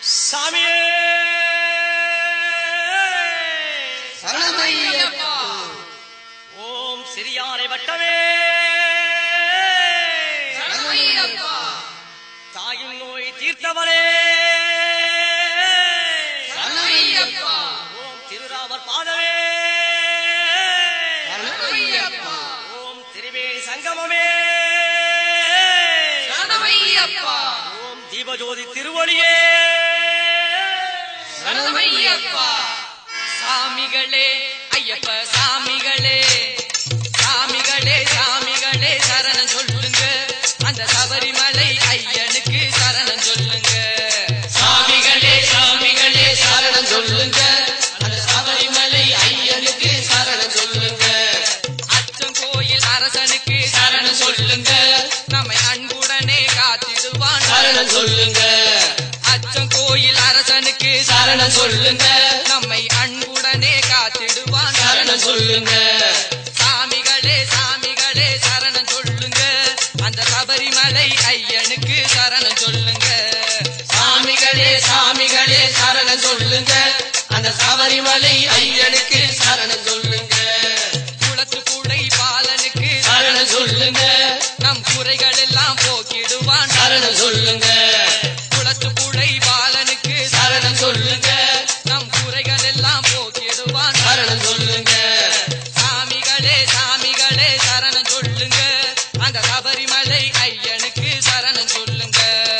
சாமியே சரணமையப்பா ஓம் சிறியானை வட்டமே சரணமையப்பா தாயின் நோய் தீர்த்தவரே சரணமையப்பா ஓம் திருராமர் பாதமே சரணமையப்பா ஓம் திருவேணி சங்கமமே சரணமையப்பா ஓம் தீபஜோதி திருவடியே சரணமையப்பா சாமிகளே ஐயப்ப சாமிகளே சாமிகளே சாமிகளே சரணம் சொல்லுங்க அந்த சபரிமலை ஐயனுக்கு சரணம் சொல்லுங்க சாமிகளே சாமிகளே சரணம் சொல்லுங்க அந்த சபரிமலை ஐயனுக்கு சரணம் சொல்லுங்க அச்சம் கோயில் அரசனுக்கு சரணம் சொல்லுங்க நம்மை அன்புடனே காத்திடுவான் சரணம் சொல்லுங்க அச்சம் கோயில் அரசனுக்கு சரணம் சொல்லுங்க நம்மை அன்புடனே காத்திடுவான் சரணம் சொல்லுங்க சாமிகளே சாமிகளே சரணம் சொல்லுங்க அந்த சபரிமலை ஐயனுக்கு சரணம் சொல்லுங்க சாமிகளே சாமிகளே சரணம் சொல்லுங்க அந்த சபரிமலை ஐயனுக்கு சரணம் சொல்லுங்க குளத்து கூடை பாலனுக்கு சரணம் சொல்லுங்க நம் குறைகள் எல்லாம் போக்கிடுவான் சரணம் சொல்லுங்க குளத்து கூடை பாலனுக்கு சரணம் சொல்லுங்க நம் குறைகள் எல்லாம் போக்கிடுவான் சரணம் சொல்லுங்க சாமிகளே சாமிகளே சரணம் சொல்லுங்க அந்த சபரிமலை ஐயனுக்கு சரணம் சொல்லுங்க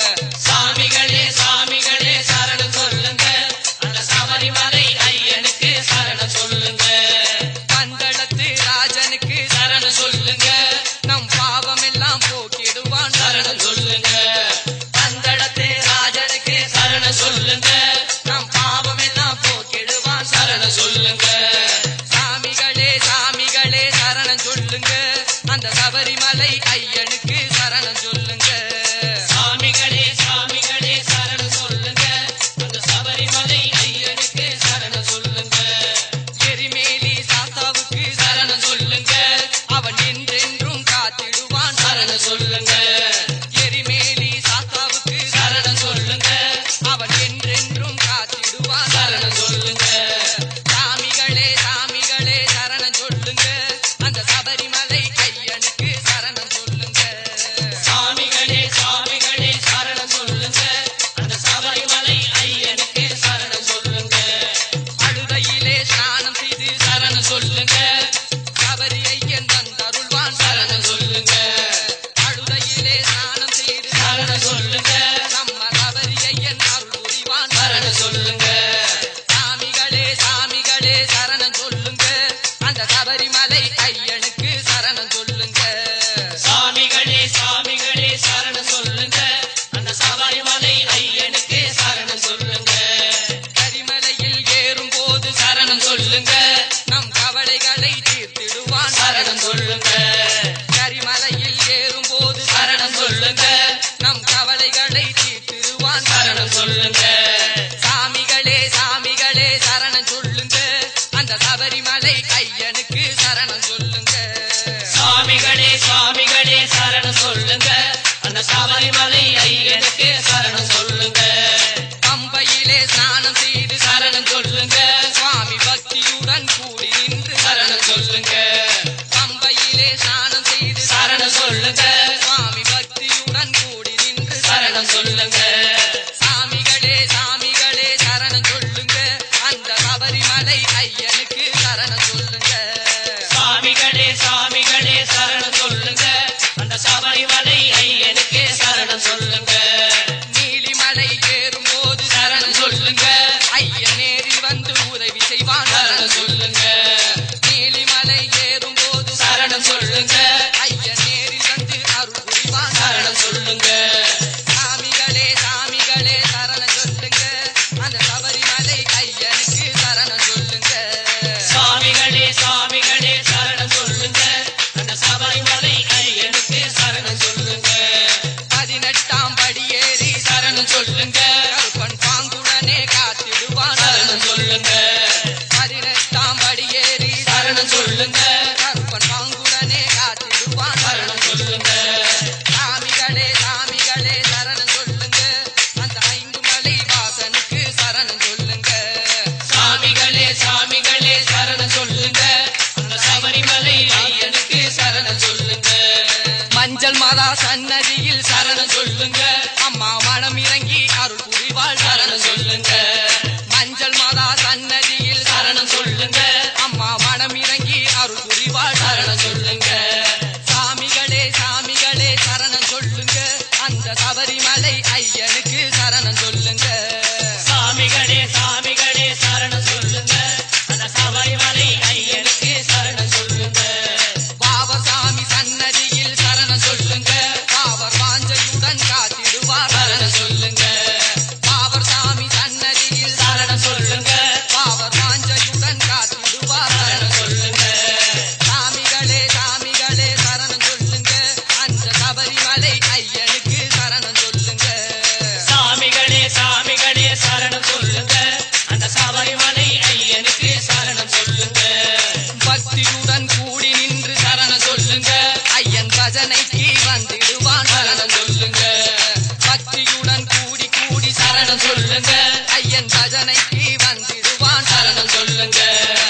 சாமிகளே சாமிகளே சரணம் சொல்லுங்க அந்த சபரிமலை ஐயனுக்கு சரணம் சொல்லுங்க பந்தளத்து ராஜனுக்கு சரணம் சொல்லுங்க நம் பாவம் எல்லாம் போக்கிடுவான் சரணம் சொல்லுங்க பந்தளத்து ராஜனுக்கு சரணம் சொல்லுங்க நம் பாவம் எல்லாம் போக்கிடுவான் சரணம் சொல்லுங்க சாமிகளே சாமிகளே சரணம் சொல்லுங்க அந்த சபரிமலை ஐயனுக்கு சரணம் சொல்லுங்க சாமிகளே சாமிகளே சரணம் சொல்லுங்க அந்த சபரிமலை ஐயனுக்கு சரணம் சொல்லுங்க எரிமேலி சாஸ்தாவுக்கு சரணம் சொல்லுங்க அவன் என்றென்றும் காத்திடுவான் சரணம் சொல்லுங்க எரிமேலி சாஸ்தாவுக்கு சரணம் சொல்லுங்க அவன் என்றென்றும் காத்திடுவான் சரணம் சொல்லுங்க சாமிகளே சாமிகளே சரணம் சொல்லுங்க அந்த சபரிமலை ஐயனுக்கு சரணம் சொல்லுங்க சாமிகளே சாமிகளே சரணம் சொல்லுங்க அந்த சபரிமலை ஐயனுக்கு சரணம் சொல்லுங்க அழுதையிலே ஸ்நானம் செய்து சரணம் சொல்லுங்க சபரி ஐயன் தந்தருள்வான் சரணம் சொல்லுங்க அழுதையிலே ஸ்நானம் செய்து சரணம் சொல்லுங்க நம்ம சபரி ஐயன் அருள் புரிவான் சரணம் சொல்லுங்க சாமிகளே சாமிகளே சரணம் சொல்லுங்க அந்த சபரிமலை ஐயனுக்கு சரணம் சொல்லுங்க சாமிகளே சாமிகளே சரணம் சொல்லுங்க அந்த சபரிமலை ஐயனுக்கு சரணம் சொல்லுங்க கரிமலையில் ஏறும் போது சரணம் சொல்லுங்க நம் கவலைகளை தீர்த்திடுவான் சரணம் சொல்லுங்க கரிமலையில் ஏறும் போது சரணம் சொல்லுங்க நம் கவலைகளை தீர்த்திடுவான் சரணம் சொல்லுங்க சாமிகளே சாமிகளே சரணம் சொல்லுங்க அந்த சபரிமலை ஐயனுக்கு சரணம் சொல்லுங்க சாமிகளே சாமிகளே சரணம் சொல்லுங்க அந்த சபரிமலை ஐயனுக்கு சரணம் சொல்லுங்க பம்பையிலே ஸ்நானம் செய்து சரணம் சொல்லுங்க சுவாமி பக்தியுடன் கூடி நின்று சரணம் சொல்லுங்க பம்பையிலே ஸ்நானம் செய்து சரணம் சொல்லுங்க சுவாமி பக்தியுடன் கூடி நின்று சரணம் சொல்லுங்க சாமிகளே சாமிகளே சரணம் சொல்லுங்க அந்த சபரிமலை ஐயனுக்கு சரணம் சொல்லுங்க சாமிகளே சாமிகளே சரணம் சொல்லுங்க அந்த சபரிமலை ஐயனுக்கு சரணம் சொல்லுங்க நீலிமலை ஏறும் போது சரணம் சொல்லுங்க ஐயன் நேரி வந்து உதவி செய்வான் சரணம் சொல்லுங்க நீலிமலை ஏறும் போது சரணம் சொல்லுங்க ஐயன் நேரி வந்து அருள் புரிவான் சரணம் சொல்லுங்க சாமிகளே சாமிகளே சரணம் சொல்லுங்க அந்த சபரிமலை ஐயனுக்கு சரணம் சொல்லுங்க சாமிகளே சாமிகளே சரணம் சொல்லுங்க அந்த சபரிமலை ஐயனுக்கு சரணம் சொல்லுங்க பதினெட்டாம் படி ஏறி சரணம் சொல்லுங்க கருப்பன் பாங்குடனே காத்திடுவான் சரணம் சொல்லுங்க பதினெட்டாம் படி ஏறி சரணம் சொல்லுங்க கருப்பன் பாங்குடனே காத்திடுவான் சரணம் சொல்லுங்க சாமிகளே சாமிகளே சரணம் சொல்லுங்க அந்த ஐந்து மலை வாசன் பஜனைக்கு வந்திடுவான் சரணம் சொல்லுங்க பக்தியுடன் கூடி கூடி சரணம் சொல்லுங்க ஐயன் பஜனைக்கு வந்திடுவான் சரணம் சொல்லுங்க